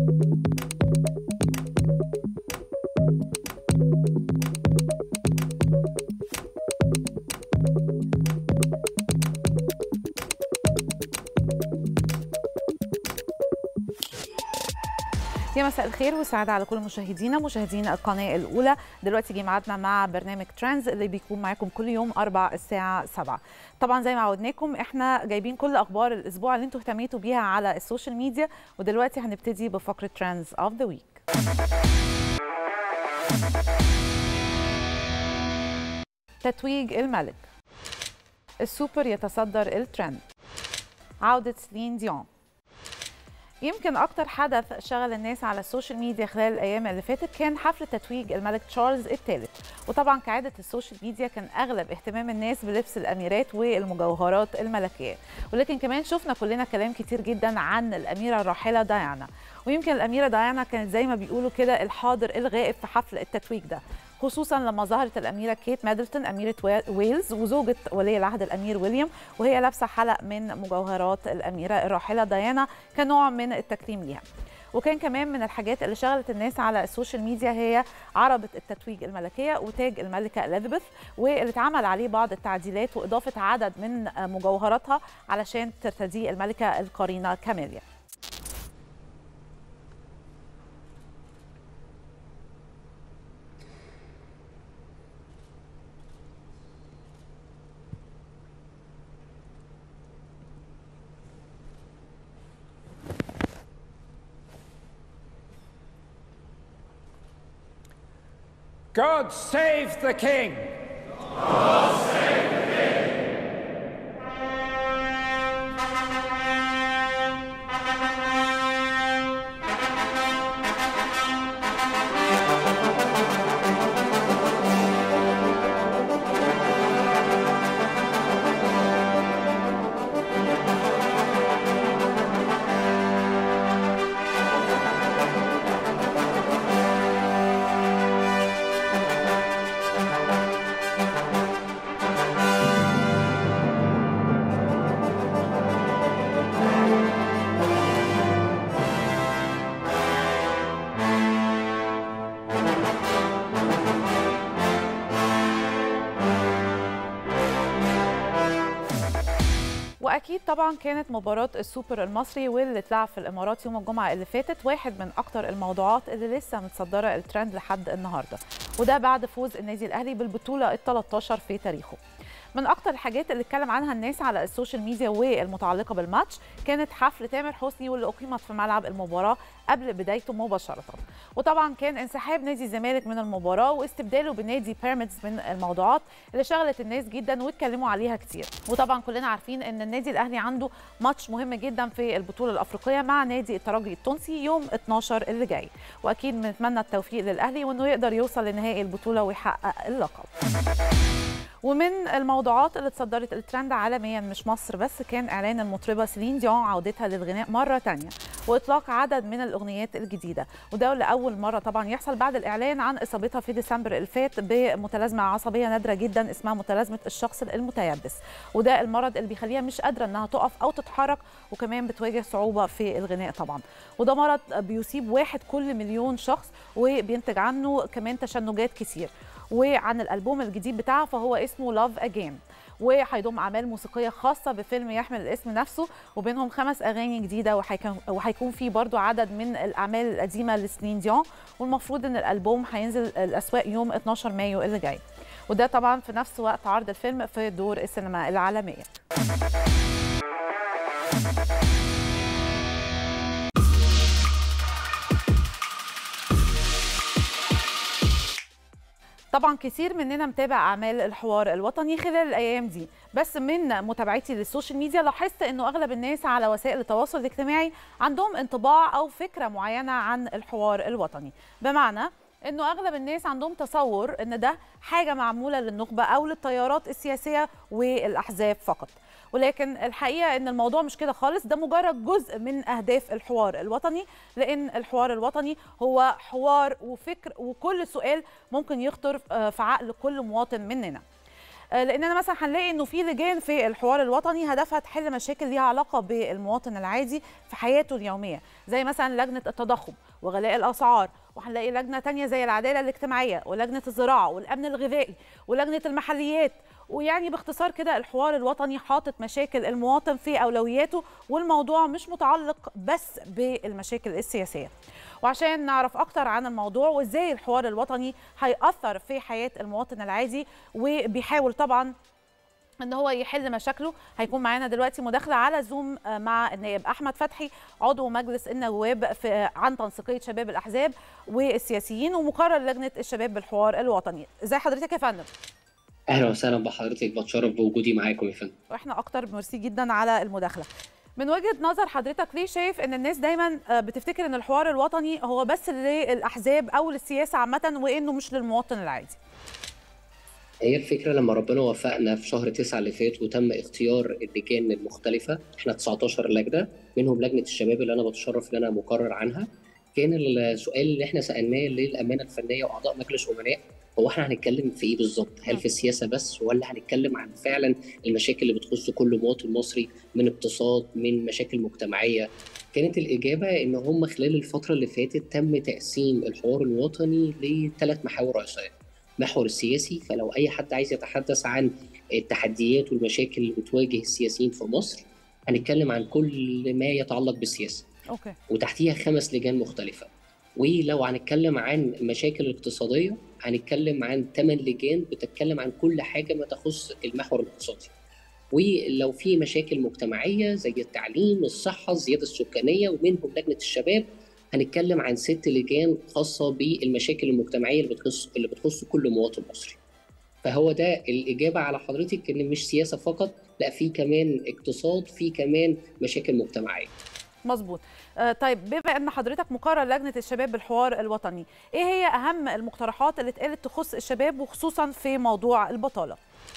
يا مساء الخير والسعادة على كل مشاهدينا مشاهدين القناة الأولى دلوقتي جه ميعادنا مع برنامج ترندز اللي بيكون معاكم كل يوم أربع الساعة 7 طبعا زي ما عودناكم احنا جايبين كل أخبار الأسبوع اللي انتوا اهتميتوا بيها على السوشيال ميديا ودلوقتي هنبتدي بفقرة ترندز اوف ذا ويك تتويج الملك السوبر يتصدر الترند عودة سلين ديون يمكن اكتر حدث شغل الناس على السوشيال ميديا خلال الايام اللي فاتت كان حفل تتويج الملك تشارلز الثالث وطبعا كعاده السوشيال ميديا كان اغلب اهتمام الناس بلبس الاميرات والمجوهرات الملكيه ولكن كمان شفنا كلنا كلام كتير جدا عن الاميره الراحله ديانا ويمكن الاميره ديانا كانت زي ما بيقولوا كده الحاضر الغائب في حفل التتويج ده خصوصا لما ظهرت الاميره كيت ميدلتون اميره ويلز وزوجة ولي العهد الامير ويليام وهي لابسه حلق من مجوهرات الاميره الراحله ديانا كنوع من التكريم ليها وكان كمان من الحاجات اللي شغلت الناس على السوشيال ميديا هي عربة التتويج الملكية وتاج الملكة إليزابيث واللي اتعمل عليه بعض التعديلات وإضافة عدد من مجوهراتها علشان ترتديه الملكة القرينة كاميليا God save the King! God save the King! واكيد طبعا كانت مباراه السوبر المصري واللي اتلعب في الامارات يوم الجمعه اللي فاتت واحد من اكتر الموضوعات اللي لسه متصدره الترند لحد النهارده وده بعد فوز النادي الاهلي بالبطوله ال 13 في تاريخه من اكتر الحاجات اللي اتكلم عنها الناس على السوشيال ميديا والمتعلقه بالماتش كانت حفل تامر حسني واللي اقيمت في ملعب المباراه قبل بدايته مباشره وطبعا كان انسحاب نادي الزمالك من المباراه واستبداله بنادي بيراميدز من الموضوعات اللي شغلت الناس جدا واتكلموا عليها كتير وطبعا كلنا عارفين ان النادي الاهلي عنده ماتش مهم جدا في البطوله الافريقيه مع نادي الترجي التونسي يوم 12 اللي جاي واكيد بنتمنى التوفيق للاهلي وانه يقدر يوصل لنهائي البطوله ويحقق اللقب ومن الموضوعات اللي اتصدرت الترند عالميا مش مصر بس كان اعلان المطربه سيلين ديون عودتها للغناء مره تانية واطلاق عدد من الاغنيات الجديده وده لاول مره طبعا يحصل بعد الاعلان عن اصابتها في ديسمبر اللي فات بمتلازمه عصبيه نادره جدا اسمها متلازمه الشخص المتيبس وده المرض اللي بيخليها مش قادره انها تقف او تتحرك وكمان بتواجه صعوبه في الغناء طبعا وده مرض بيصيب واحد كل مليون شخص وبينتج عنه كمان تشنجات كتير وعن الالبوم الجديد بتاعها فهو اسمه لاف اجين وهيضم اعمال موسيقيه خاصه بفيلم يحمل الاسم نفسه وبينهم خمس اغاني جديده وهيكون فيه برضو عدد من الاعمال القديمه لسنين ديون والمفروض ان الالبوم هينزل الاسواق يوم 12 مايو اللي جاي وده طبعا في نفس وقت عرض الفيلم في دور السينما العالميه طبعا كتير مننا متابع اعمال الحوار الوطني خلال الايام دي بس من متابعتي للسوشيال ميديا لاحظت انه اغلب الناس على وسائل التواصل الاجتماعي عندهم انطباع او فكره معينه عن الحوار الوطني بمعنى انه اغلب الناس عندهم تصور ان ده حاجه معموله للنخبه او للتيارات السياسيه والاحزاب فقط ولكن الحقيقه ان الموضوع مش كده خالص ده مجرد جزء من اهداف الحوار الوطني لان الحوار الوطني هو حوار وفكر وكل سؤال ممكن يخطر في عقل كل مواطن مننا لاننا مثلا هنلاقي انه في لجان في الحوار الوطني هدفها تحل مشاكل ليها علاقه بالمواطن العادي في حياته اليوميه زي مثلا لجنه التضخم وغلاء الاسعار وهنلاقي لجنه تانية زي العداله الاجتماعيه ولجنه الزراعه والامن الغذائي ولجنه المحليات ويعني باختصار كده الحوار الوطني حاطط مشاكل المواطن في اولوياته والموضوع مش متعلق بس بالمشاكل السياسيه وعشان نعرف اكتر عن الموضوع وازاي الحوار الوطني هيأثر في حياه المواطن العادي وبيحاول طبعا ان هو يحل مشاكله هيكون معانا دلوقتي مداخله على زوم مع النائب احمد فتحي عضو مجلس النواب في عن تنسيقيه شباب الاحزاب والسياسيين ومقرر لجنه الشباب بالحوار الوطني ازي حضرتك يا فندم اهلا وسهلا بحضرتك بتشرف بوجودي معاكم يا فندم واحنا اكتر ميرسي جدا على المداخله من وجهه نظر حضرتك ليه شايف ان الناس دايما بتفتكر ان الحوار الوطني هو بس للاحزاب او للسياسه عامه وانه مش للمواطن العادي هي الفكره لما ربنا وفقنا في شهر تسعة اللي فات وتم اختيار اللجان المختلفه احنا 19 لجنه منهم لجنه الشباب اللي انا بتشرف ان انا مقرر عنها كان السؤال اللي احنا سالناه للامانه الفنيه واعضاء مجلس امناء هو احنا هنتكلم في ايه بالظبط؟ هل في السياسه بس ولا هنتكلم عن فعلا المشاكل اللي بتخص كل مواطن مصري من اقتصاد من مشاكل مجتمعيه؟ كانت الاجابه ان هم خلال الفتره اللي فاتت تم تقسيم الحوار الوطني لثلاث محاور رئيسيه. محور السياسي فلو اي حد عايز يتحدث عن التحديات والمشاكل اللي بتواجه السياسيين في مصر هنتكلم عن كل ما يتعلق بالسياسه. اوكي. وتحتيها خمس لجان مختلفه. ولو هنتكلم عن مشاكل اقتصاديه هنتكلم عن ثمان لجان بتتكلم عن كل حاجه ما تخص المحور الاقتصادي. ولو في مشاكل مجتمعيه زي التعليم، الصحه، الزياده السكانيه ومنهم لجنه الشباب هنتكلم عن ست لجان خاصه بالمشاكل المجتمعيه اللي بتخص اللي بتخص كل مواطن مصري. فهو ده الاجابه على حضرتك ان مش سياسه فقط، لا في كمان اقتصاد، في كمان مشاكل مجتمعيه. مظبوط آه طيب بما ان حضرتك مقرر لجنه الشباب بالحوار الوطني ايه هي اهم المقترحات اللي اتقالت تخص الشباب وخصوصا في موضوع البطاله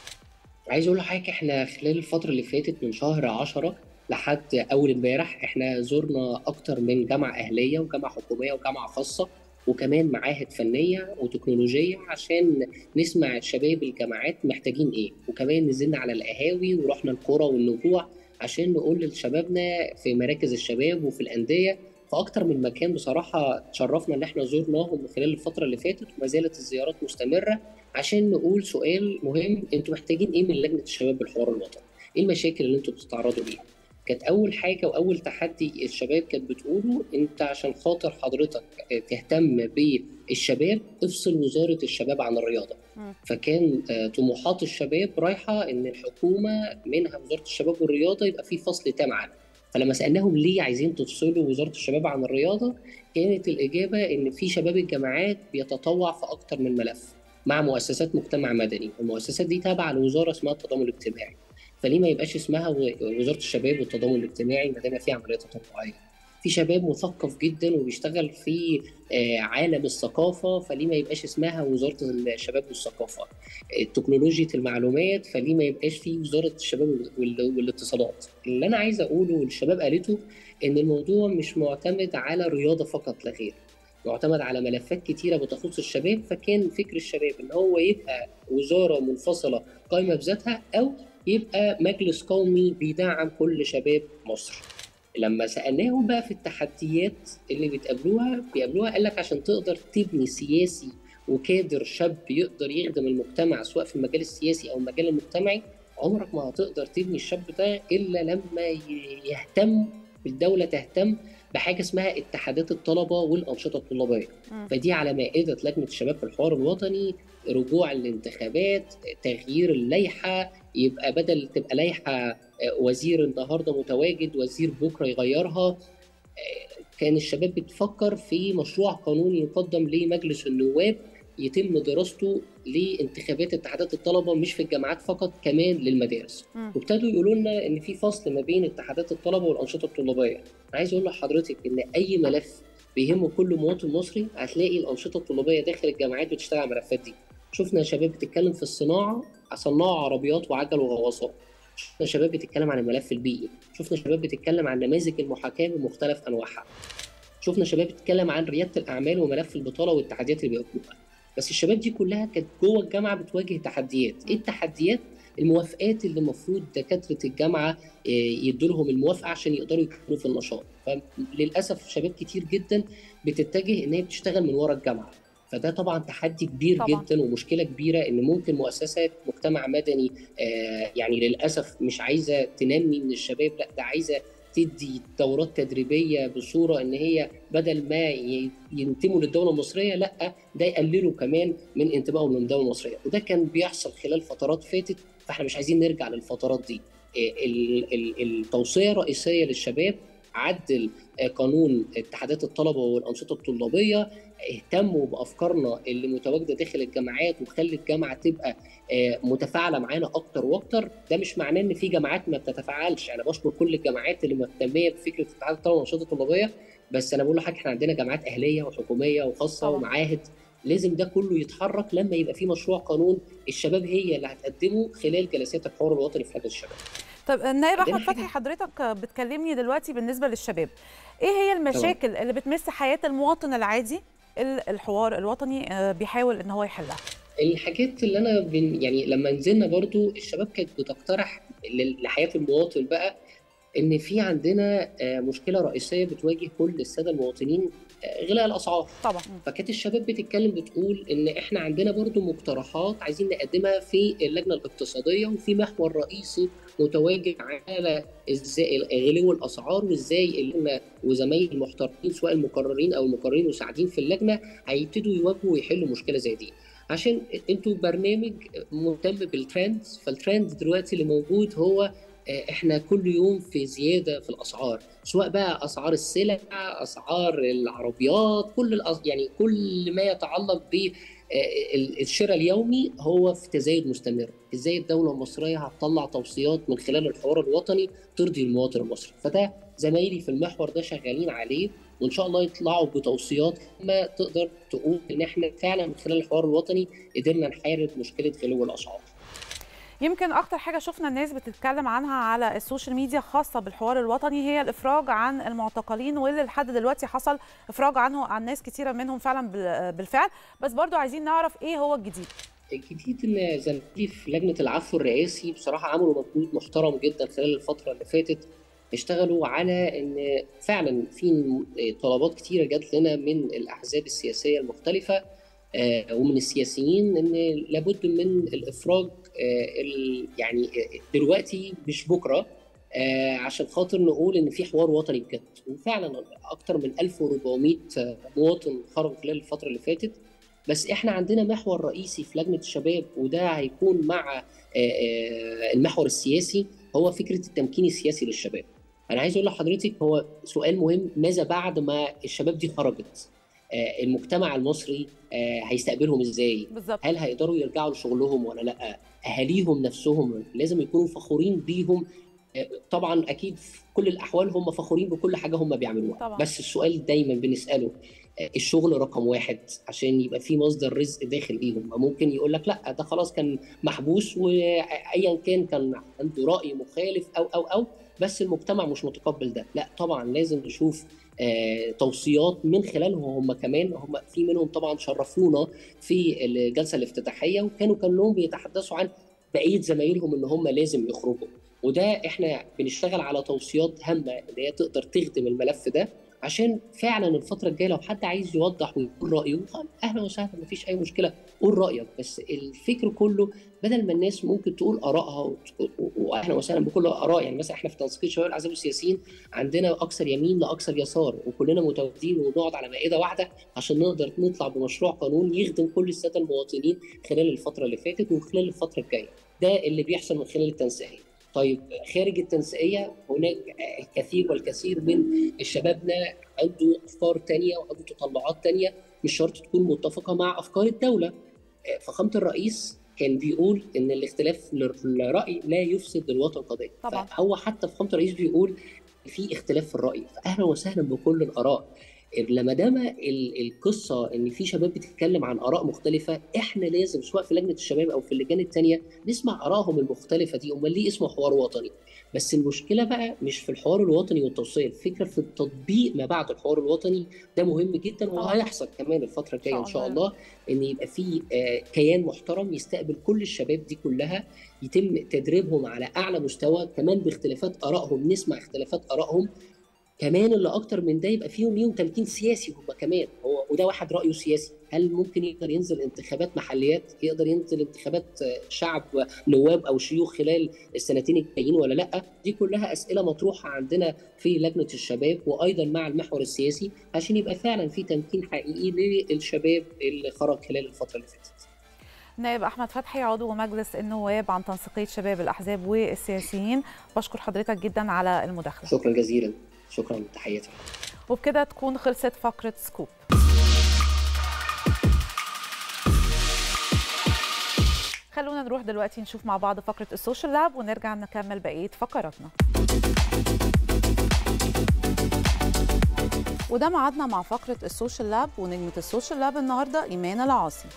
عايز اقول لحضرتك احنا خلال الفتره اللي فاتت من شهر 10 لحد اول امبارح احنا زرنا اكتر من جامعه اهليه وجامعه حكوميه وجامعه خاصه وكمان معاهد فنيه وتكنولوجيه عشان نسمع شباب الجامعات محتاجين ايه وكمان نزلنا على القهاوي ورحنا القرى والنجوع عشان نقول لشبابنا في مراكز الشباب وفي الانديه في اكتر من مكان بصراحه تشرفنا ان احنا زرناهم خلال الفتره اللي فاتت وما زالت الزيارات مستمره عشان نقول سؤال مهم انتوا محتاجين ايه من لجنه الشباب بالحوار الوطني؟ ايه المشاكل اللي انتوا بتتعرضوا ليها؟ كانت اول حاجه واول تحدي الشباب كانت بتقوله انت عشان خاطر حضرتك تهتم بالشباب افصل وزاره الشباب عن الرياضه فكان طموحات الشباب رايحه ان الحكومه منها وزاره الشباب والرياضه يبقى في فصل تام عنها فلما سالناهم ليه عايزين تفصلوا وزاره الشباب عن الرياضه كانت الاجابه ان في شباب الجامعات بيتطوع في اكتر من ملف مع مؤسسات مجتمع مدني المؤسسات دي تابعه لوزاره اسمها التضامن الاجتماعي فليه ما يبقاش اسمها وزاره الشباب والتضامن الاجتماعي ما دام فيها عمليه تطوعيه في شباب مثقف جدا وبيشتغل في عالم الثقافه فليه ما يبقاش اسمها وزاره الشباب والثقافه تكنولوجيا المعلومات فليه ما يبقاش في وزاره الشباب والاتصالات اللي انا عايز اقوله والشباب قالته ان الموضوع مش معتمد على رياضه فقط لا غير معتمد على ملفات كتيرة بتخص الشباب فكان فكر الشباب ان هو يبقى وزارة منفصلة قائمة بذاتها او يبقى مجلس قومي بيدعم كل شباب مصر لما سالناهم بقى في التحديات اللي بتقابلوها بيقابلوها قال لك عشان تقدر تبني سياسي وكادر شاب يقدر يخدم المجتمع سواء في المجال السياسي او المجال المجتمعي عمرك ما هتقدر تبني الشاب ده الا لما يهتم الدوله تهتم بحاجه اسمها اتحادات الطلبه والانشطه الطلابيه م. فدي على مائده لجنه الشباب في الحوار الوطني رجوع الانتخابات تغيير اللائحه يبقى بدل تبقى لائحه وزير النهارده متواجد وزير بكره يغيرها كان الشباب بتفكر في مشروع قانوني يقدم لمجلس النواب يتم دراسته لانتخابات اتحادات الطلبه مش في الجامعات فقط كمان للمدارس وابتدوا يقولوا لنا ان في فصل ما بين اتحادات الطلبه والانشطه الطلابيه عايز اقول لحضرتك ان اي ملف بيهم كل مواطن مصري هتلاقي الانشطه الطلابيه داخل الجامعات بتشتغل على الملفات دي شفنا شباب بتتكلم في الصناعه صناعه عربيات وعجل وغواصات شفنا شباب بتتكلم عن الملف البيئي شفنا شباب بتتكلم عن نماذج المحاكاه بمختلف انواعها شفنا شباب بتتكلم عن رياده الاعمال وملف البطاله والتحديات اللي بيواجهوها بس الشباب دي كلها كانت جوه الجامعه بتواجه تحديات ايه التحديات الموافقات اللي المفروض دكاتره الجامعه يدوا لهم الموافقه عشان يقدروا يكونوا في النشاط فللاسف شباب كتير جدا بتتجه ان هي بتشتغل من ورا الجامعه فده طبعا تحدي كبير طبعا. جدا ومشكله كبيره ان ممكن مؤسسات مجتمع مدني آه يعني للاسف مش عايزه تنمي من الشباب لا ده عايزه تدي دورات تدريبيه بصوره ان هي بدل ما ينتموا للدوله المصريه لا ده يقللوا كمان من انتمائهم للدوله المصريه وده كان بيحصل خلال فترات فاتت فاحنا مش عايزين نرجع للفترات دي التوصيه الرئيسيه للشباب عدل قانون اتحادات الطلبه والانشطه الطلابيه اهتموا بافكارنا اللي متواجده داخل الجامعات وخلي الجامعه تبقى متفاعله معانا اكتر واكتر ده مش معناه ان في جامعات ما بتتفاعلش انا بشكر كل الجامعات اللي مهتميه بفكره اتحاد الطلبه والانشطه الطلابيه بس انا بقول لحضرتك احنا عندنا جامعات اهليه وحكوميه وخاصه طبعا. ومعاهد لازم ده كله يتحرك لما يبقى في مشروع قانون الشباب هي اللي هتقدمه خلال جلسات الحوار الوطني في لجنه الشباب. طب النائب احمد فتحي حضرتك بتكلمني دلوقتي بالنسبه للشباب ايه هي المشاكل طبعا. اللي بتمس حياه المواطن العادي الحوار الوطني بيحاول ان هو يحلها الحاجات اللي انا بن يعني لما نزلنا برضو الشباب كانت بتقترح لحياه المواطن بقى ان في عندنا مشكله رئيسيه بتواجه كل الساده المواطنين غلاء الاسعار طبعا فكانت الشباب بتتكلم بتقول ان احنا عندنا برضو مقترحات عايزين نقدمها في اللجنه الاقتصاديه وفي محور رئيسي متواجد على ازاي غلو الاسعار وازاي اللجنه وزمايل المحترفين سواء المقررين او المقررين المساعدين في اللجنه هيبتدوا يواجهوا ويحلوا مشكله زي دي عشان انتوا برنامج مهتم بالترندز فالترند دلوقتي اللي موجود هو احنا كل يوم في زياده في الاسعار سواء بقى اسعار السلع اسعار العربيات كل الأس... يعني كل ما يتعلق ب الشراء اليومي هو في تزايد مستمر ازاي الدوله المصريه هتطلع توصيات من خلال الحوار الوطني ترضي المواطن المصري فده زمايلي في المحور ده شغالين عليه وان شاء الله يطلعوا بتوصيات ما تقدر تقول ان احنا فعلا من خلال الحوار الوطني قدرنا نحارب مشكله غلو الاسعار يمكن اكتر حاجه شفنا الناس بتتكلم عنها على السوشيال ميديا خاصه بالحوار الوطني هي الافراج عن المعتقلين واللي لحد دلوقتي حصل افراج عنه عن ناس كثيره منهم فعلا بالفعل بس برضو عايزين نعرف ايه هو الجديد الجديد ان زميلي في لجنه العفو الرئاسي بصراحه عملوا مجهود محترم جدا خلال الفتره اللي فاتت اشتغلوا على ان فعلا في طلبات كتيره جات لنا من الاحزاب السياسيه المختلفه ومن السياسيين ان لابد من الافراج يعني دلوقتي مش بكره عشان خاطر نقول ان في حوار وطني بجد وفعلا اكثر من 1400 مواطن خرجوا خلال الفتره اللي فاتت بس احنا عندنا محور رئيسي في لجنه الشباب وده هيكون مع المحور السياسي هو فكره التمكين السياسي للشباب. انا عايز اقول لحضرتك هو سؤال مهم ماذا بعد ما الشباب دي خرجت؟ المجتمع المصري هيستقبلهم ازاي؟ بالزبط. هل هيقدروا يرجعوا لشغلهم ولا لا؟ اهاليهم نفسهم لازم يكونوا فخورين بيهم طبعا اكيد في كل الاحوال هم فخورين بكل حاجه هم بيعملوها طبعا. بس السؤال دايما بنساله الشغل رقم واحد عشان يبقى في مصدر رزق داخل ليهم ممكن يقول لك لا ده خلاص كان محبوس وايا كان كان عنده راي مخالف او او او بس المجتمع مش متقبل ده لا طبعا لازم نشوف آه توصيات من خلالهم هم كمان هم في منهم طبعا شرفونا في الجلسه الافتتاحيه وكانوا كلهم بيتحدثوا عن بقيه زمايلهم ان هم لازم يخرجوا وده احنا بنشتغل على توصيات هامه اللي هي تقدر تخدم الملف ده عشان فعلا الفتره الجايه لو حد عايز يوضح ويقول رايه اهلا وسهلا مفيش اي مشكله قول رايك بس الفكر كله بدل ما الناس ممكن تقول ارائها واهلا وسهلا بكل اراء يعني مثلا احنا في تنسيق شباب الاحزاب السياسيين عندنا اكثر يمين لاكثر يسار وكلنا متواجدين ونقعد على مائده واحده عشان نقدر نطلع بمشروع قانون يخدم كل الساده المواطنين خلال الفتره اللي فاتت وخلال الفتره الجايه ده اللي بيحصل من خلال التنسيقيه طيب خارج التنسيقيه هناك الكثير والكثير من شبابنا عنده افكار تانية وعنده تطلعات تانية مش شرط تكون متفقه مع افكار الدوله فخامه الرئيس كان بيقول ان الاختلاف الراي لا يفسد للوطن قضيه طبعا فهو حتى فخامه الرئيس بيقول في اختلاف في الراي فاهلا وسهلا بكل الاراء لما دام ال- القصه ان في شباب بتتكلم عن اراء مختلفه احنا لازم سواء في لجنه الشباب او في اللجان الثانيه نسمع ارائهم المختلفه دي امال ليه اسمه حوار وطني بس المشكله بقى مش في الحوار الوطني والتوصيه الفكره في التطبيق ما بعد الحوار الوطني ده مهم جدا طبعاً. وهيحصل كمان الفتره الجايه إن ان شاء شاء الله. الله ان يبقى في آه، كيان محترم يستقبل كل الشباب دي كلها يتم تدريبهم على اعلى مستوى كمان باختلافات ارائهم نسمع اختلافات ارائهم كمان اللي اكتر من ده يبقى فيهم ليهم تمكين سياسي هم كمان هو وده واحد رايه سياسي هل ممكن يقدر ينزل انتخابات محليات يقدر ينزل انتخابات آه، شعب نواب او شيوخ خلال السنتين الجايين ولا لا دي كلها اسئله مطروحه عندنا في لجنه الشباب وايضا مع المحور السياسي عشان يبقى فعلا في تمكين حقيقي للشباب اللي خرج خلال الفتره اللي فاتت نائب احمد فتحي عضو مجلس النواب عن تنسيقيه شباب الاحزاب والسياسيين بشكر حضرتك جدا على المداخله شكرا جزيلا شكرا تحياتي وبكده تكون خلصت فقره سكوب خلونا نروح دلوقتي نشوف مع بعض فقره السوشيال لاب ونرجع نكمل بقيه فقراتنا وده ميعادنا مع فقره السوشيال لاب ونجمه السوشيال لاب النهارده ايمان العاصي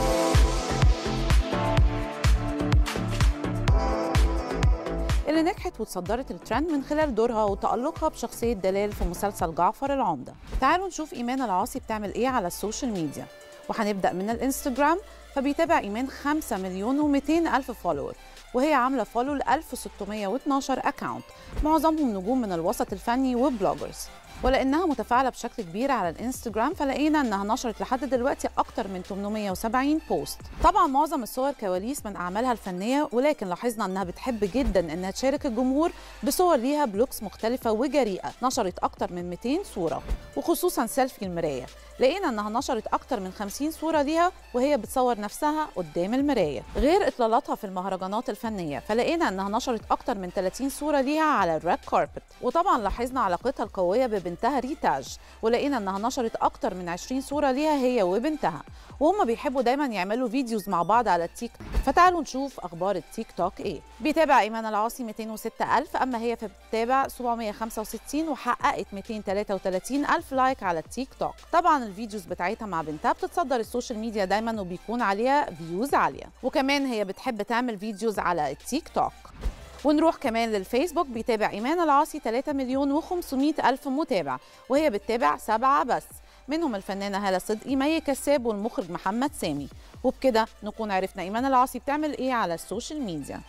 اللي نجحت وتصدرت الترند من خلال دورها وتألقها بشخصية دلال في مسلسل جعفر العمدة تعالوا نشوف إيمان العاصي بتعمل إيه على السوشيال ميديا وهنبدأ من الإنستجرام فبيتابع إيمان 5 مليون و200 ألف فولور وهي عاملة فولو ل 1612 أكاونت معظمهم نجوم من الوسط الفني وبلوجرز ولانها متفاعله بشكل كبير على الانستجرام فلقينا انها نشرت لحد دلوقتي اكتر من 870 بوست طبعا معظم الصور كواليس من اعمالها الفنيه ولكن لاحظنا انها بتحب جدا انها تشارك الجمهور بصور ليها بلوكس مختلفه وجريئه نشرت اكتر من 200 صوره وخصوصا سيلفي المرايه لقينا انها نشرت اكتر من 50 صوره ليها وهي بتصور نفسها قدام المرايه غير اطلالاتها في المهرجانات الفنيه فلقينا انها نشرت اكتر من 30 صوره ليها على الريد كاربت وطبعا لاحظنا علاقتها القويه ببنتها ريتاج ولقينا انها نشرت اكتر من 20 صوره ليها هي وبنتها وهم بيحبوا دايما يعملوا فيديوز مع بعض على التيك فتعالوا نشوف اخبار التيك توك ايه بيتابع ايمان العاصي 206 الف اما هي فبتتابع 765 وحققت 233 الف لايك على التيك توك طبعا الفيديوز بتاعتها مع بنتها بتتصدر السوشيال ميديا دايما وبيكون عليها فيوز عاليه وكمان هي بتحب تعمل فيديوز على التيك توك ونروح كمان للفيسبوك بيتابع إيمان العاصي 3 مليون و500 ألف متابع وهي بتتابع سبعة بس منهم الفنانة هالة صدقي مي كساب والمخرج محمد سامي وبكده نكون عرفنا إيمان العاصي بتعمل إيه على السوشيال ميديا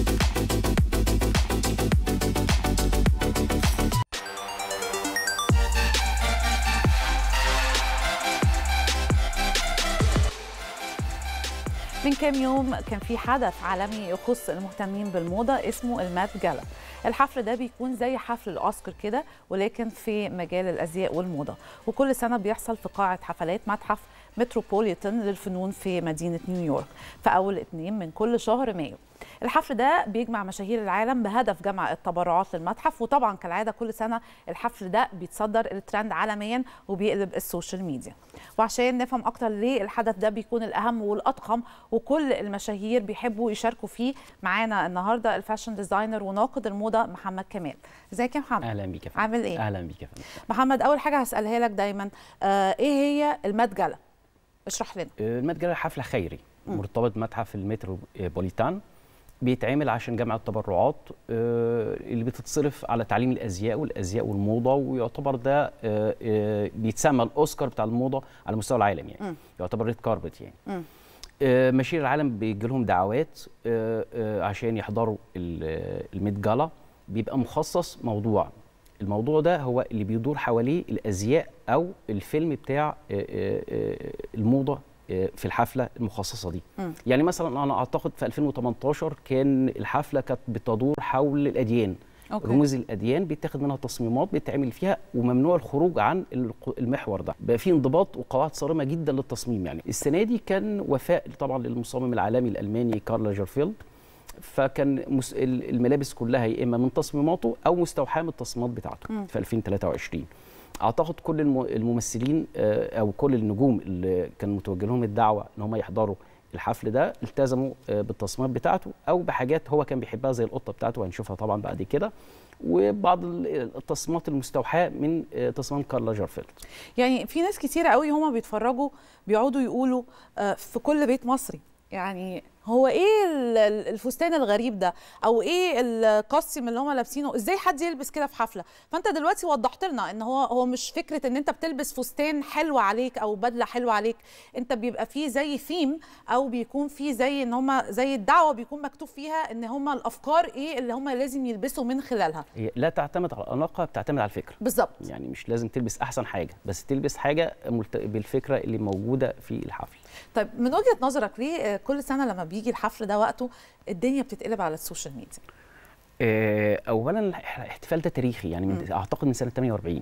من كام يوم كان في حدث عالمي يخص المهتمين بالموضة اسمه المات جالا الحفل ده بيكون زي حفل الأوسكار كده ولكن في مجال الأزياء والموضة وكل سنة بيحصل في قاعة حفلات متحف متروبوليتان للفنون في مدينة نيويورك في أول اتنين من كل شهر مايو الحفل ده بيجمع مشاهير العالم بهدف جمع التبرعات للمتحف وطبعا كالعاده كل سنه الحفل ده بيتصدر الترند عالميا وبيقلب السوشيال ميديا وعشان نفهم اكتر ليه الحدث ده بيكون الاهم والاضخم وكل المشاهير بيحبوا يشاركوا فيه معانا النهارده الفاشن ديزاينر وناقد الموضه محمد كمال ازيك يا محمد اهلا بيك يا فندم عامل ايه اهلا بيك يا فندم محمد اول حاجه هسالها لك دايما آه ايه هي المات جالا اشرح لنا المات جالا حفله خيري مرتبط بمتحف المتروبوليتان بيتعمل عشان جمع التبرعات آه، اللي بتتصرف على تعليم الازياء والازياء والموضه ويعتبر ده آه، آه، بيتسمى الاوسكار بتاع الموضه على مستوى العالم يعني مم. يعتبر ريد كاربت يعني مم. آه، مشاهير العالم بيجي لهم دعوات آه، آه، عشان يحضروا ال- الميت جالا بيبقى مخصص موضوع الموضوع ده هو اللي بيدور حواليه الازياء او الفيلم بتاع آه، آه، آه، الموضه آه، في الحفله المخصصه دي مم. يعني مثلا انا اعتقد في 2018 كان الحفله كانت بتدور حول الاديان أوكي. رموز الاديان بيتاخد منها تصميمات بيتعمل فيها وممنوع الخروج عن الق- المحور ده بقى في انضباط وقواعد صارمه جدا للتصميم يعني السنه دي كان وفاء طبعا للمصمم العالمي الالماني كارل جيرفيلد فكان مس- ال- الملابس كلها يا اما من تصميماته او مستوحاه من التصميمات بتاعته مم. في 2023 اعتقد كل الم- الممثلين آه، او كل النجوم اللي كان متوجه لهم الدعوه ان هم يحضروا الحفل ده التزموا آه، بالتصميمات بتاعته او بحاجات هو كان بيحبها زي القطه بتاعته وهنشوفها طبعا بعد كده وبعض ال- التصميمات المستوحاه من آه، تصميم كارل لاجرفيلد يعني في ناس كتيرة قوي هما بيتفرجوا بيقعدوا يقولوا آه، في كل بيت مصري يعني هو ايه ال- ال- الفستان الغريب ده او ايه الكاستيوم اللي هما لابسينه ازاي حد يلبس كده في حفله فانت دلوقتي وضحت لنا ان هو هو مش فكره ان انت بتلبس فستان حلو عليك او بدله حلوه عليك انت بيبقى فيه زي ثيم او بيكون فيه زي ان هما زي الدعوه بيكون مكتوب فيها ان هما الافكار ايه اللي هما لازم يلبسوا من خلالها هي لا تعتمد على الاناقه بتعتمد على الفكره بالظبط يعني مش لازم تلبس احسن حاجه بس تلبس حاجه ملت... بالفكره اللي موجوده في الحفل طيب من وجهه نظرك ليه آه، كل سنه لما بيجي الحفل ده وقته الدنيا بتتقلب على السوشيال ميديا آه، اولا الاحتفال ده تاريخي يعني من اعتقد من سنه 48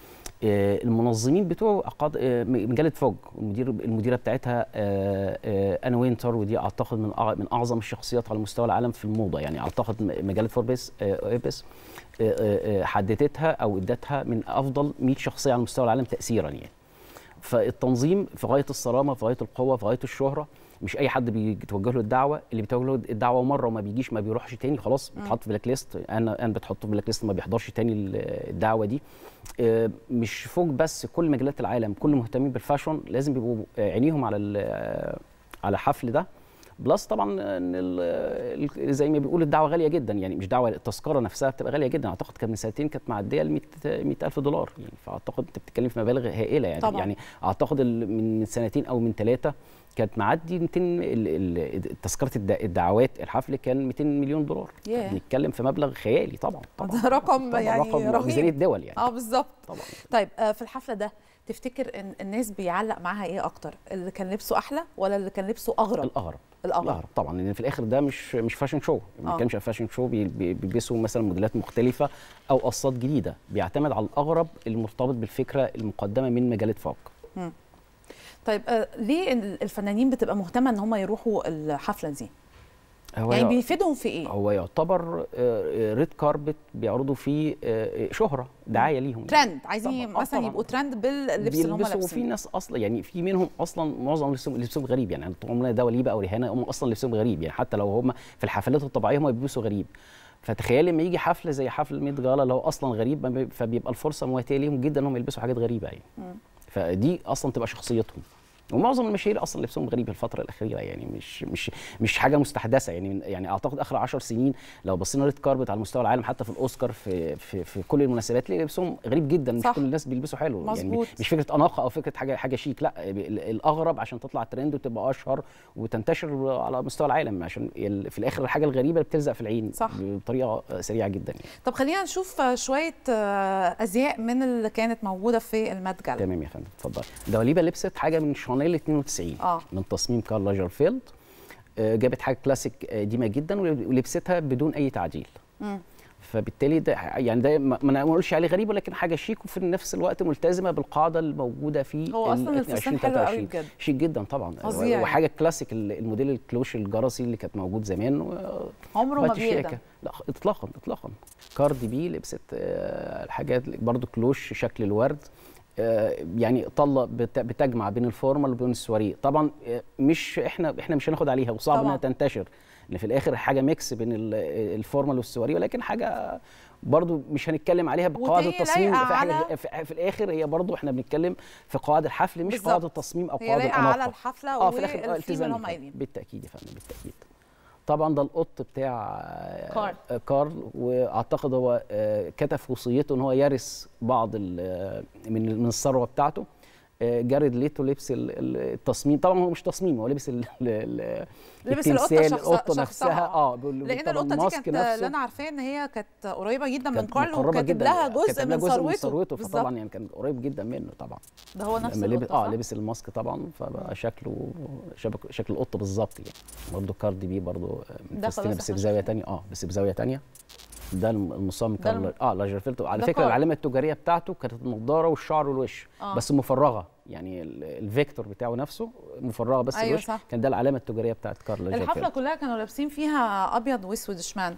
آه، المنظمين بتوعه أقاد... آه، مجله فوج المدير المديره بتاعتها آه، آه، انا وينتر ودي اعتقد من أع- من اعظم الشخصيات على مستوى العالم في الموضه يعني اعتقد م- مجله فوربس آه، ايبس آه، آه، آه، حددتها او ادتها من افضل 100 شخصيه على مستوى العالم تاثيرا يعني فالتنظيم في غايه الصرامه في غايه القوه في غايه الشهره مش اي حد بيتوجه له الدعوه اللي بيتوجه له الدعوه مره وما بيجيش ما بيروحش تاني خلاص بيتحط في بلاك ليست انا انا بتحطه في بلاك ليست ما بيحضرش تاني ال- الدعوه دي آه، مش فوق بس كل مجلات العالم كل مهتمين بالفاشون لازم بيبقوا آه، عينيهم على ال- آه، على الحفل ده بلس طبعا ان ال- ال- زي ما بيقول الدعوه غاليه جدا يعني مش دعوه التذكره نفسها بتبقى غاليه جدا اعتقد كان من سنتين كانت معديه ال 100 100000 دولار يعني فاعتقد انت بتتكلم في مبالغ هائله يعني طبعاً. يعني اعتقد ال- من سنتين او من ثلاثه كانت معدي 200 ال- ال- تذكره الد- الدعوات الحفل كان 200 مليون دولار ياه. بنتكلم في مبلغ خيالي طبعا طبعا ده رقم طبعاً يعني رقم رهيب. ميزانيه دول يعني اه بالظبط طبعا طيب آه، في الحفله ده تفتكر ان الناس بيعلق معاها ايه اكتر اللي كان لبسه احلى ولا اللي كان لبسه اغرب الاغرب الاغرب الاغرب طبعا لان في الاخر ده مش مش فاشن شو ما آه. كانش فاشن شو بي- بي- بيلبسوا مثلا موديلات مختلفه او قصات جديده بيعتمد على الاغرب المرتبط بالفكره المقدمه من مجله فوق طيب آه، ليه ال- الفنانين بتبقى مهتمه ان هم يروحوا الحفله دي هو يعني يع- بيفيدهم في ايه هو يعتبر ريد كاربت بيعرضوا فيه آه، شهره دعايه ليهم ترند عايزين طبعاً. آه، مثلا طبعاً. يبقوا ترند باللبس اللي هم بيلبسوا وفي لابسينه ناس اصلا يعني في منهم اصلا معظم لبسهم لبسهم غريب يعني طول عمرنا ده وليبه او رهانه هم اصلا لبسهم غريب يعني حتى لو هم في الحفلات الطبيعيه هم بيلبسوا غريب فتخيل لما يجي حفله زي حفل ميد جالا اللي هو اصلا غريب ما بي- فبيبقى الفرصه مواتيه ليهم جدا انهم يلبسوا حاجات غريبه يعني فدي اصلا تبقى شخصيتهم ومعظم المشاهير اصلا لبسهم غريب الفتره الاخيره يعني مش مش مش حاجه مستحدثه يعني من- يعني اعتقد اخر 10 سنين لو بصينا ريد كاربت على مستوى العالم حتى في الاوسكار في في, في كل المناسبات تلاقي لبسهم غريب جدا مش صح. كل الناس بيلبسوا حلو يعني مظبوط. مش فكره اناقه او فكره حاجه حاجه شيك لا ال- الاغرب عشان تطلع ترند وتبقى اشهر وتنتشر على مستوى العالم عشان ال- في الاخر الحاجه الغريبه اللي بتلزق في العين صح. بطريقه سريعه جدا يعني. طب خلينا نشوف آه، شويه آه، ازياء من اللي كانت موجوده في المات جالا تمام يا فندم اتفضل دواليبا لبست حاجه من شانيل 92 آه. من تصميم كارل لاجرفيلد آه، جابت حاجه كلاسيك قديمه جدا ولبستها بدون اي تعديل مم. فبالتالي ده يعني ده ما ما نقولش عليه غريب ولكن حاجه شيك وفي نفس الوقت ملتزمه بالقاعده الموجوده في هو ال أصلاً الفستان 22 حلو قوي 23. بجد. شيك جدا طبعا فظيع وحاجه كلاسيك ال- الموديل الكلوش الجرسي اللي كانت موجود زمان و- عمره ما بقت شياكة. بيقدم لا اطلاقا اطلاقا كاردي بي لبست آه، الحاجات برضو كلوش شكل الورد آه، يعني طله بت- بتجمع بين الفورمال وبين السواريه طبعا آه، مش احنا احنا مش هناخد عليها وصعب طبعاً. انها تنتشر لان في الاخر حاجه ميكس بين ال- الفورمال والسواريه ولكن حاجه برضو مش هنتكلم عليها بقواعد وهي التصميم لايقة في, حاجة على- في, في الاخر هي برضو احنا بنتكلم في قواعد الحفل مش بالظبط. قواعد التصميم او هي قواعد لايقه الاناقه على الحفله اه في الاخر آه، والثيم التزام اللي هم الفن. قايلين بالتاكيد يا فندم بالتاكيد طبعا ده القط بتاع آه، كارل. آه، كارل واعتقد هو آه، كتب في وصيته ان هو يرث بعض ال- آه، من من الثروه بتاعته آه، جاريد ليتو لبس ال- ال- التصميم طبعا هو مش تصميم هو لبس ال- ال- لبس القطة التمثال، شخص- القطه شخصها. نفسها اه بال- لان طبعاً القطه دي الماسك كانت نفسه اللي انا عارفاه ان هي كانت قريبه جدا من كانت كارل مقربة وكاتب جدا لها جزء كاتب لها من ثروته بالظبط. فطبعا يعني كان قريب جدا منه طبعا ده هو نفس لما لبس القطه اه صح؟ لبس الماسك طبعا فبقى شكله شبك شكل القط بالظبط يعني برضه كاردي بي برضه ده فستينه خلاص بس احنا بزاويه شايفين. تانية اه بس بزاويه تانية ده الم- المصمم ده كارل الم- اه لاجرفيلد على ده فكره كارل. العلامه التجاريه بتاعته كانت النضاره والشعر والوش آه. بس مفرغه يعني ال- الفيكتور بتاعه نفسه مفرغه بس أيوة الوش صح. كان ده العلامه التجاريه بتاعت كارل الحفله لاجرفيلد كلها كانوا لابسين فيها ابيض واسود اشمعنى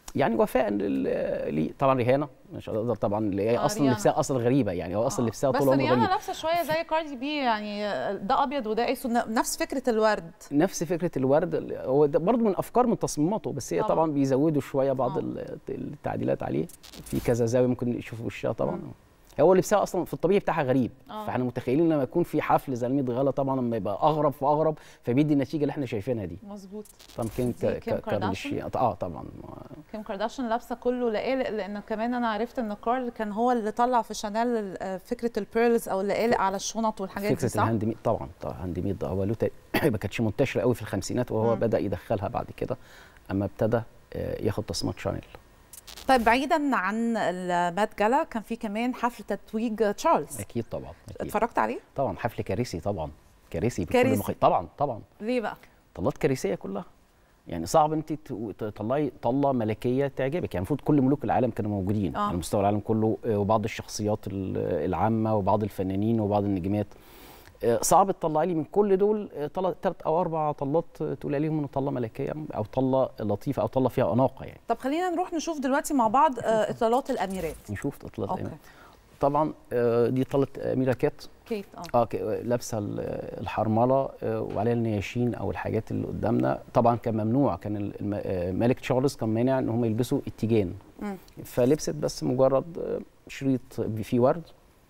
يعني وفاء لل- ليه طبعا ريهانه مش هقدر طبعا اللي هي آه، اصلا ريهانة. لبسها اصلا غريبه يعني هو اصلا لبسها بس طول عمره ريانا غريب لابسه شويه زي كاردي بي يعني ده ابيض وده اسود نفس فكره الورد نفس فكره الورد هو ده برضه من افكار من تصميماته بس هي طبعاً. طبعا, بيزودوا شويه بعض آه. ال- التعديلات عليه في كذا زاويه ممكن يشوفوا وشها طبعا هو لبسها اصلا في الطبيعي بتاعها غريب آه. فاحنا متخيلين لما يكون في حفل زي الميد غلا طبعا لما يبقى اغرب فاغرب فبيدي النتيجه اللي احنا شايفينها دي مظبوط طبعا كان دي كيم كارداشيان؟ اه طبعا كيم كارداشيان لابسه كله لقالق لان كمان انا عرفت ان كارل كان هو اللي طلع في شانيل آه، فكره البيرلز او اللقالق على الشنط والحاجات دي فكره صح؟ الهاند ميد طبعا طبعا الهاند ميد ده هو له تق- ما كانتش منتشره قوي في الخمسينات وهو مم. بدا يدخلها بعد كده اما ابتدى آه، ياخد تصميمات شانيل طيب بعيدا عن المات جالا كان في كمان حفل تتويج تشارلز اكيد طبعا أكيد. اتفرجت عليه؟ طبعا حفل كارثي طبعا كارثي بكل كارثي. مخ... طبعا طبعا ليه بقى؟ طلات كارثيه كلها يعني صعب انت ت- تطلعي طله ملكيه تعجبك يعني المفروض كل ملوك العالم كانوا موجودين آه. على مستوى العالم كله آه، وبعض الشخصيات ال- العامه وبعض الفنانين وبعض النجمات آه، صعب تطلعي لي من كل دول ثلاث او اربع طلات آه، تقول عليهم ان طله ملكيه او طله لطيفه او طله فيها اناقه يعني طب خلينا نروح نشوف دلوقتي مع بعض آه، اطلالات الاميرات نشوف اطلات اوكي طبعا آه، دي طله اميره كات كيت اه اه ك- لابسه ال- الحرمله آه، وعليها النياشين او الحاجات اللي قدامنا طبعا كان ممنوع كان ال- الم- آه، ملك تشارلز كان مانع ان هم يلبسوا التيجان مم. فلبست بس مجرد آه، شريط فيه ورد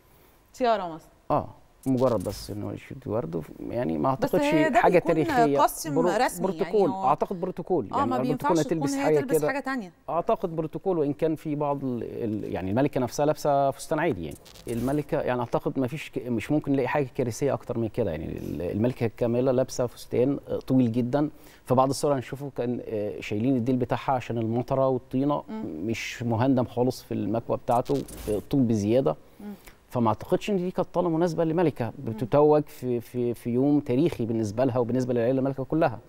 تيارا مثلا اه مجرد بس انه شريط ورد وف- يعني ما بس اعتقدش هي ده حاجه بيكون تاريخيه كاستيوم برو- رسمي يعني بروتوكول هو- اعتقد بروتوكول اه ما البروتوكول بينفعش هتلبس تكون هي حاجه تلبس كده حاجه تانية اعتقد بروتوكول وان كان في بعض ال ال يعني الملكه نفسها لابسه فستان عادي يعني الملكه يعني اعتقد ما فيش ك- مش ممكن نلاقي حاجه كارثيه اكتر من كده يعني ال- الملكه كامله لابسه فستان آه، طويل جدا فبعض الصور هنشوفه كان آه، شايلين الديل بتاعها عشان المطره والطينه مش مهندم خالص في المكوى بتاعته آه، طول بزياده فما اعتقدش ان دي كانت طاله مناسبه لملكه بتتوج في في في يوم تاريخي بالنسبه لها وبالنسبه للعيله الملكه كلها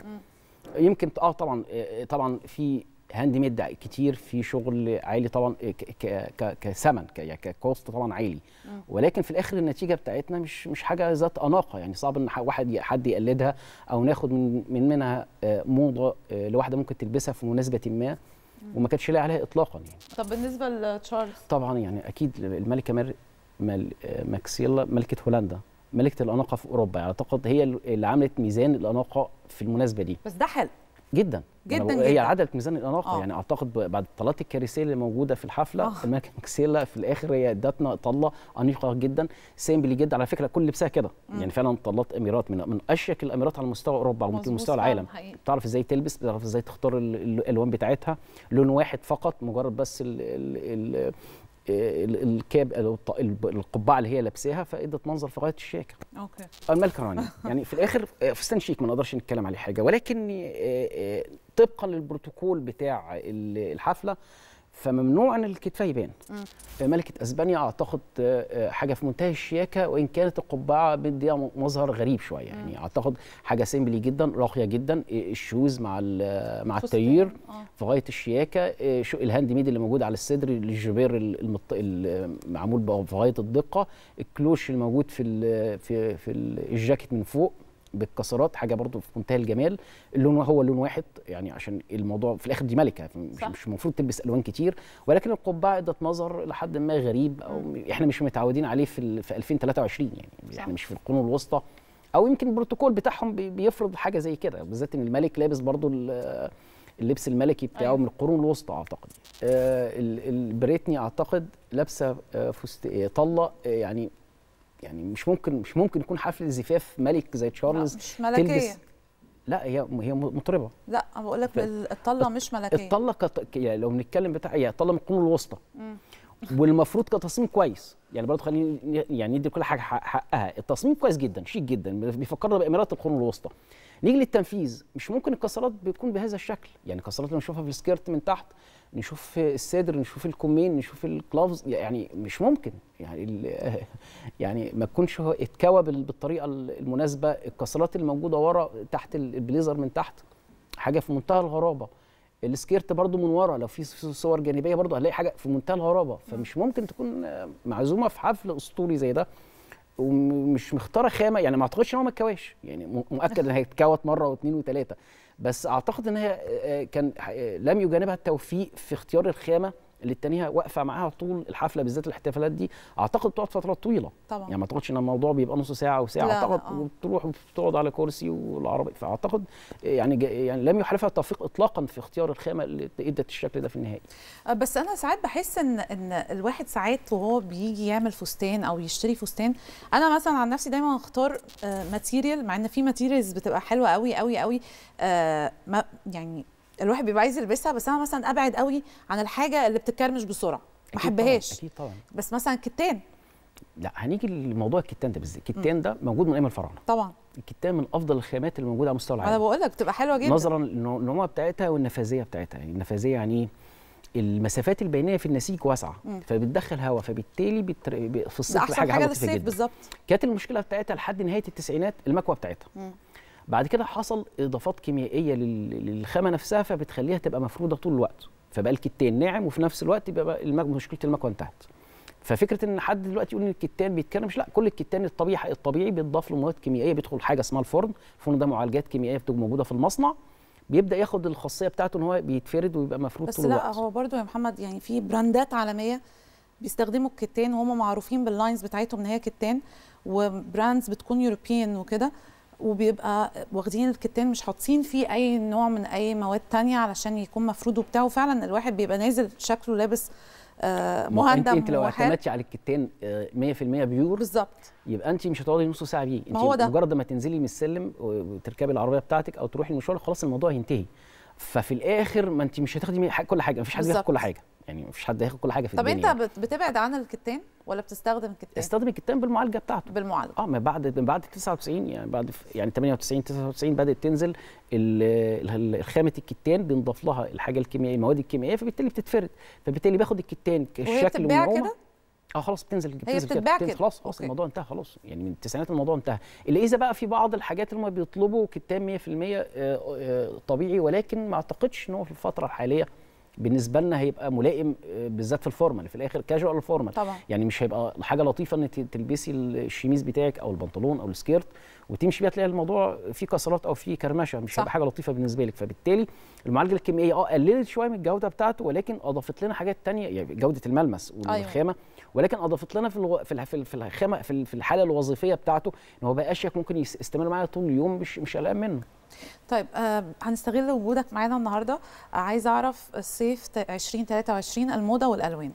يمكن اه طبعا آه، طبعا في هاند ميد كتير في شغل عالي طبعا ك- ك- ك- كثمن ك- يعني ككوست طبعا عالي ولكن في الاخر النتيجه بتاعتنا مش مش حاجه ذات اناقه يعني صعب ان ح- واحد ي- حد يقلدها او ناخد من من منها آه، موضه آه، لواحده ممكن تلبسها في مناسبه ما وما كانتش لاقي عليها اطلاقا يعني طب بالنسبه لتشارلز طبعا يعني اكيد الملكه مر... مل... آه، ماكسيلا ملكه هولندا ملكه الاناقه في اوروبا يعني اعتقد هي اللي عملت ميزان الاناقه في المناسبه دي بس ده حلو جدا جداً أنا بقول- هي جداً. عدلت ميزان الاناقه آه. يعني اعتقد ب- بعد الطلات الكارثيه اللي موجوده في الحفله آه. الملكه ماكسيلا في الاخر هي ادتنا طله انيقه جدا سيمبلي جدا على فكره كل لبسها كده يعني فعلا طلات اميرات من من اشيك الاميرات على مستوى اوروبا ومن مظبوط مستوى فعلاً العالم حقيقي. بتعرف ازاي تلبس بتعرف ازاي تختار ال- ال- الالوان بتاعتها لون واحد فقط مجرد بس ال ال ال ال- الكاب أو الط- الب- القبعه اللي هي لابساها فادت منظر في غايه الشياكه اوكي الملكه رانيا يعني في الاخر آه، فستان شيك ما نقدرش نتكلم عليه حاجه ولكن آه، آه، طبقا للبروتوكول بتاع ال- الحفله فممنوع ان الكتفيه يبان آه، ملكه اسبانيا اعتقد آه، آه، حاجه في منتهى الشياكه وان كانت القبعه بديها مظهر غريب شويه يعني اعتقد حاجه سيمبلي جدا راقيه جدا آه، الشوز مع ال- مع فستان، التغيير آه. في غايه الشياكه آه، شو الهاند ميد اللي موجود على الصدر الجبير ال- المط... ال- معمول بقى في غايه الدقه الكلوش الموجود في ال... في في ال- الجاكيت من فوق بالكسرات حاجه برضو في منتهى الجمال اللون هو لون واحد يعني عشان الموضوع في الاخر دي ملكه مش صح. مش المفروض تلبس الوان كتير ولكن القبعه ادت نظر لحد ما غريب او احنا مش متعودين عليه في ال... في 2023 يعني صح. احنا مش في القرون الوسطى او يمكن البروتوكول بتاعهم بي- بيفرض حاجه زي كده بالذات ان الملك لابس برضو ال- اللبس الملكي بتاعه أيوة. أيوة. من القرون الوسطى اعتقد آه ال- البريتني اعتقد لابسه آه فست آه طله آه يعني يعني مش ممكن مش ممكن يكون حفل زفاف ملك زي لا، تشارلز مش ملكيه لا هي هي مطربه لا بقول لك الطله مش ملكيه الطله كت... يعني لو بنتكلم بتاع هي طله من القرون الوسطى والمفروض كتصميم كويس يعني برضه خليني يعني ندي كل حاجه حق- حقها التصميم كويس جدا شيك جدا بيفكرنا بامارات القرون الوسطى نيجي للتنفيذ مش ممكن الكسرات بتكون بهذا الشكل يعني الكسرات اللي نشوفها في السكيرت من تحت نشوف الصدر نشوف الكمين نشوف الكلافز يعني مش ممكن يعني ال- يعني ما تكونش هو اتكوى بال- بالطريقه المناسبه الكسرات اللي موجوده ورا تحت البليزر من تحت حاجه في منتهى الغرابه السكيرت برضو من ورا لو في صور جانبيه برضو هنلاقي حاجه في منتهى الغرابه فمش ممكن تكون معزومه في حفل اسطوري زي ده ومش مختاره خامه يعني ما اعتقدش ان هو ما اتكواش يعني م- مؤكد ان هي اتكوت مره واثنين وثلاثه بس اعتقد ان هي آه، كان آه، لم يجانبها التوفيق في اختيار الخامه اللي التانية واقفه معاها طول الحفله بالذات الاحتفالات دي اعتقد بتقعد فترات طويله طبعا يعني ما اعتقدش ان الموضوع بيبقى نص ساعه او ساعه لا، اعتقد آه. بتروح وبتقعد على كرسي والعربي فاعتقد يعني جا- يعني لم يحالفها التوفيق اطلاقا في اختيار الخامه اللي ادت الشكل ده في النهائي آه، بس انا ساعات بحس ان ان الواحد ساعات وهو بيجي يعمل فستان او يشتري فستان انا مثلا عن نفسي دايما اختار ماتيريال مع ان في ماتيريالز بتبقى حلوه قوي قوي قوي آه، ما يعني الواحد بيبقى عايز يلبسها بس انا مثلا ابعد قوي عن الحاجه اللي بتتكرمش بسرعه ما أكيد طبعاً، احبهاش اكيد طبعا بس مثلا كتان لا هنيجي لموضوع الكتان ده بالذات الكتان ده موجود من ايام الفراعنه طبعا الكتان من افضل الخامات اللي موجوده على مستوى انا العالم بقول لك بتبقى حلوه جدا نظرا للنوع بتاعتها والنفاذيه بتاعتها يعني النفاذيه يعني ايه المسافات البينيه في النسيج واسعه مم. فبتدخل هواء فبالتالي بتر... ب- في ده الصيف احسن حاجه حاجه حاجه لطيفه للصيف جدا بالظبط كانت المشكله بتاعتها لحد نهايه التسعينات المكوه بتاعتها مم. بعد كده حصل اضافات كيميائيه لل- للخامه نفسها فبتخليها تبقى مفروده طول الوقت فبقى الكتان ناعم وفي نفس الوقت بيبقى المك... مشكله المكوه انتهت ففكره ان حد دلوقتي يقول ان الكتان بيتكرمش لا كل الكتان الطبيعي الطبيعي بيتضاف له مواد كيميائيه بيدخل حاجه اسمها الفرن الفرن ده معالجات كيميائيه بتبقى موجوده في المصنع بيبدا ياخد الخاصيه بتاعته ان هو بيتفرد ويبقى مفرود بس طول لا الوقت هو برضو يا محمد يعني في براندات عالميه بيستخدموا الكتان وهم معروفين باللاينز بتاعتهم ان هي كتان وبراندز بتكون يوروبيان وكده وبيبقى واخدين الكتان مش حاطين فيه اي نوع من اي مواد تانية علشان يكون مفرود وبتاع وفعلا الواحد بيبقى نازل شكله لابس آه ما هو انت مهندم انت لو وحال. اعتمدتي على الكتان آه، 100% بيور بالظبط يبقى انت مش هتقعدي نص ساعه بيه انت ما هو ده. مجرد ما تنزلي من السلم وتركبي العربيه بتاعتك او تروحي المشوار خلاص الموضوع هينتهي ففي الاخر ما انت مش هتاخدي من حاجة- كل حاجه مفيش حد بياخد بالظبط. كل حاجه يعني مفيش حد هياخد كل حاجه في طب الدنيا انت بت- بتبعد عن الكتان ولا بتستخدم الكتان استخدم الكتان بالمعالجه بتاعته بالمعالجه اه ما بعد من بعد 99 يعني بعد ف- يعني 98 99 بدات تنزل ال- ال- الخامه الكتان بنضاف لها الحاجه الكيميائيه المواد الكيميائيه فبالتالي بتتفرد فبالتالي باخد الكتان وهي كشكل بتتباع ونعومة. كده اه خلاص بتنزل بتنزل كده، بتتباع بتنزل كده. خلاص خلاص أوكي. الموضوع انتهى خلاص يعني من التسعينات الموضوع انتهى الا اذا بقى في بعض الحاجات اللي هم بيطلبوا كتان 100% آه، آه، طبيعي ولكن ما اعتقدش ان هو في الفتره الحاليه بالنسبه لنا هيبقى ملائم آه، بالذات في الفورمال في الاخر كاجوال الفورمال طبعا يعني مش هيبقى حاجه لطيفه ان ت- تلبسي الشميز بتاعك او البنطلون او السكيرت وتمشي بيها تلاقي الموضوع فيه كسرات او فيه كرمشه مش صح. هيبقى حاجه لطيفه بالنسبه لك فبالتالي المعالجه الكيميائيه اه قللت شويه من الجوده بتاعته ولكن اضافت لنا حاجات تانية يعني جوده الملمس والخامه ولكن اضافت لنا في الو... في الح- في ال- في الخامه في ال- في الحاله الوظيفيه بتاعته ان هو بقى اشيك ممكن يس- يستمر معايا طول اليوم مش مش قلقان منه طيب آه هنستغل وجودك معانا النهارده آه عايزه اعرف الصيف ت- 2023 الموضه والالوان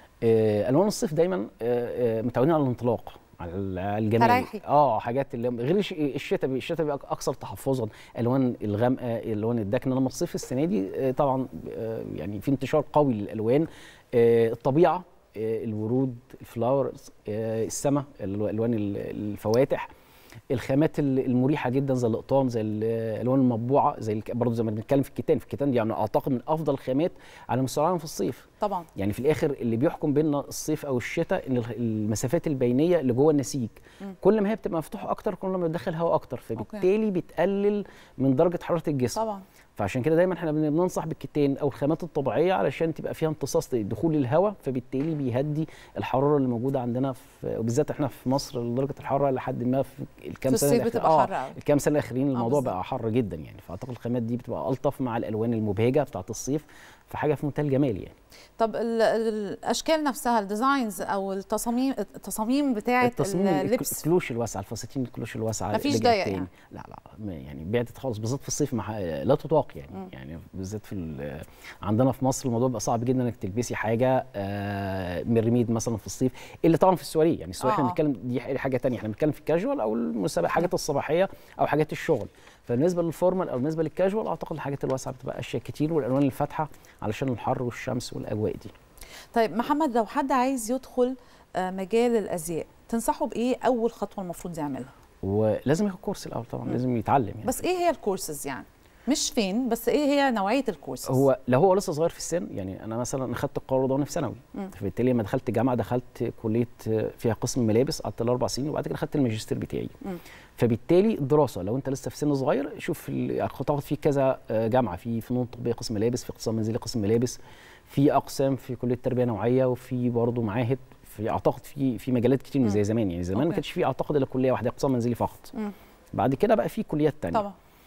آه، الوان الصيف دايما آه، آه، متعودين على الانطلاق على ال- على الجمال فرايحي. اه حاجات اللي غير الش- الشتاء بي- الشتاء بيبقى اكثر تحفظا الوان الغامقه الوان الداكنه لما الصيف السنه دي آه، طبعا آه، يعني في انتشار قوي للالوان آه، الطبيعه آه، الورود الفلاورز السماء الالوان ال- الفواتح الخامات ال- المريحه جدا زي الاقطان زي الالوان المطبوعه زي الك- برضه زي ما بنتكلم في الكتان في الكتان دي يعني اعتقد من افضل الخامات على مستوى العالم في الصيف طبعا يعني في الاخر اللي بيحكم بيننا الصيف او الشتاء ان الخ- المسافات البينيه اللي جوه النسيج مم. كل ما هي بتبقى مفتوحه اكتر كل ما بتدخل هواء اكتر فبالتالي بتقلل من درجه حراره الجسم طبعا فعشان كده دايما احنا بن- بننصح بالكتان او الخامات الطبيعيه علشان تبقى فيها امتصاص دخول الهواء فبالتالي بيهدي الحراره اللي موجوده عندنا في وبالذات احنا في مصر درجه الحراره لحد ما في الكام في سنه الصيف الأخيرة- بتبقى آه، حر قوي الكام سنه الاخرين الموضوع بالظبط. بقى حر جدا يعني فاعتقد الخامات دي بتبقى الطف مع الالوان المبهجه بتاعت الصيف فحاجه في منتهى الجمال يعني طب ال- ال- الاشكال نفسها الديزاينز او التصاميم التصاميم بتاعه التصميم اللبس الكلوش الواسعه الفساتين الكلوش الواسعه مفيش رجعت ضيق تاني. يعني. لا لا ما- يعني بعدت خالص بالذات في الصيف مع لا تطاق يعني مم. يعني بالذات في ال- عندنا في مصر الموضوع بقى صعب جدا انك تلبسي حاجه آه، من رميد مثلا في الصيف الا طبعا في السواريه يعني السواريه آه، احنا آه. بنتكلم دي حاجه تانية احنا بنتكلم في الكاجوال او المسابقات حاجات الصباحيه او حاجات الشغل فبالنسبه للفورمال او بالنسبه للكاجوال اعتقد الحاجات الواسعه بتبقى اشياء كتير والالوان الفاتحه علشان الحر والشمس والاجواء دي طيب محمد لو حد عايز يدخل آه، مجال الازياء تنصحه بايه اول خطوه المفروض يعملها ولازم ياخد كورس الاول طبعا مم. لازم يتعلم يعني بس ايه هي الكورسز يعني مش فين بس ايه هي نوعيه الكورسز هو لو هو لسه صغير في السن يعني انا مثلا اخدت القرار ده وانا في ثانوي مم. فبالتالي لما دخلت جامعه دخلت كليه فيها قسم ملابس قعدت الاربع سنين وبعد كده خدت الماجستير بتاعي مم. فبالتالي الدراسه لو انت لسه في سن صغير شوف ال- تاخد فيه كذا آه، جامعه في فنون تطبيقيه قسم ملابس في اقسام منزلي قسم ملابس في اقسام في كليه تربيه نوعيه وفي برضه معاهد في اعتقد في في مجالات كتير مش مم. زي زمان يعني زمان ما أوكي. كانش في اعتقد الا كليه واحده اقسام منزلي فقط مم. بعد كده بقى في كليات تانية طبعا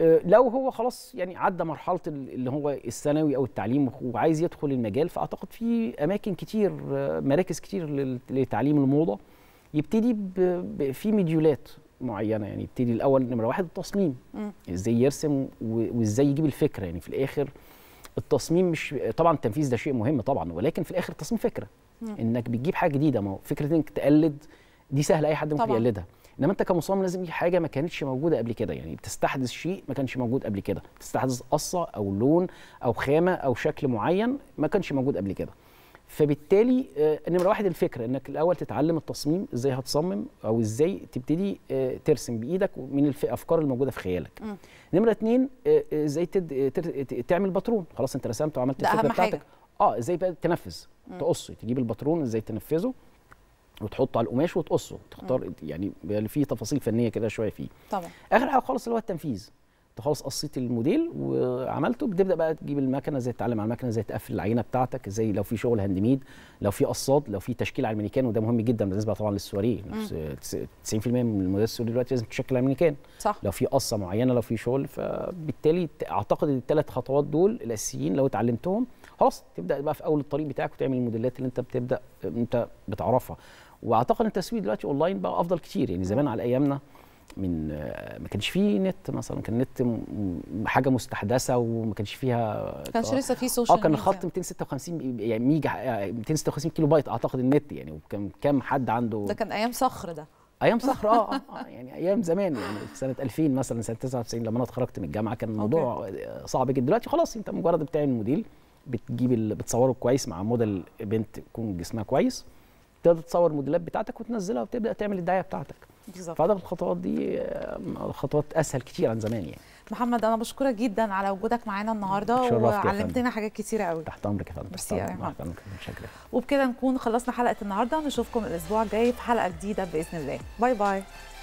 آه، لو هو خلاص يعني عدى مرحله ال- اللي هو الثانوي او التعليم وعايز يدخل المجال فاعتقد في اماكن كتير آه، مراكز كتير لل- لتعليم الموضه يبتدي ب- ب- في مديولات معينه يعني يبتدي الاول نمره واحد التصميم مم. ازاي يرسم و- وازاي يجيب الفكره يعني في الاخر التصميم مش طبعا التنفيذ ده شيء مهم طبعا ولكن في الاخر التصميم فكره مم. انك بتجيب حاجه جديده ما هو فكره انك تقلد دي سهله اي حد ممكن طبعاً. يقلدها انما انت كمصمم لازم تجيب حاجه ما كانتش موجوده قبل كده يعني بتستحدث شيء ما كانش موجود قبل كده بتستحدث قصه او لون او خامه او شكل معين ما كانش موجود قبل كده فبالتالي آه، نمره واحد الفكره انك الاول تتعلم التصميم ازاي هتصمم او ازاي تبتدي آه، ترسم بايدك من الف- الافكار الموجوده في خيالك مم. نمره اتنين آه، آه، ازاي تد... آه، تر- ت- تعمل باترون خلاص انت رسمت وعملت ده الفكره أهم حاجة. بتاعتك اه ازاي بقى تنفذ مم. تقص تجيب الباترون ازاي تنفذه وتحطه على القماش وتقصه تختار يعني بيبقى في تفاصيل فنيه كده شويه فيه طبعا اخر حاجه خالص اللي هو التنفيذ انت خلاص قصيت الموديل وعملته بتبدا بقى تجيب المكنه ازاي تتعلم على المكنه ازاي تقفل العينه بتاعتك ازاي لو في شغل هاند ميد لو في قصاد لو في تشكيل على المانيكان وده مهم جدا بالنسبه طبعا للسواريه نفس- 90% من الموديلات السوري دلوقتي لازم تشكل على المانيكان صح لو في قصه معينه لو في شغل فبالتالي ت- اعتقد ان الثلاث خطوات دول الاساسيين لو اتعلمتهم خلاص تبدا بقى في اول الطريق بتاعك وتعمل الموديلات اللي انت بتبدا انت بتعرفها واعتقد ان التسويق دلوقتي اونلاين بقى افضل كتير يعني زمان على ايامنا من آه، ما كانش فيه نت مثلا كان نت م- م- حاجه مستحدثه وما كانش فيها ما كانش لسه في سوشيال اه كان ميديا. الخط 256 يعني ميجا آه، 256 كيلو بايت اعتقد النت يعني وكان كام حد عنده ده كان ايام صخر ده ايام صخر اه آه، آه، يعني ايام زمان يعني سنه 2000 مثلا سنه 99 لما انا اتخرجت من الجامعه كان الموضوع آه، صعب جدا دلوقتي خلاص انت مجرد بتعمل موديل بتجيب ال... بتصوره كويس مع موديل بنت يكون جسمها كويس تقدر تصور الموديلات بتاعتك وتنزلها وتبدا تعمل الدعايه بتاعتك بالظبط فاعتقد الخطوات دي آه، خطوات اسهل كتير عن زمان يعني محمد انا بشكرك جدا على وجودك معانا النهارده اتشرفت يا فندم. وعلمتنا حاجات كتيره قوي تحت امرك يا فندم ميرسي تحت يا أمرك، إيمان. تحت أمرك. متشكر وبكده نكون خلصنا حلقه النهارده نشوفكم الاسبوع الجاي في حلقه جديده باذن الله باي باي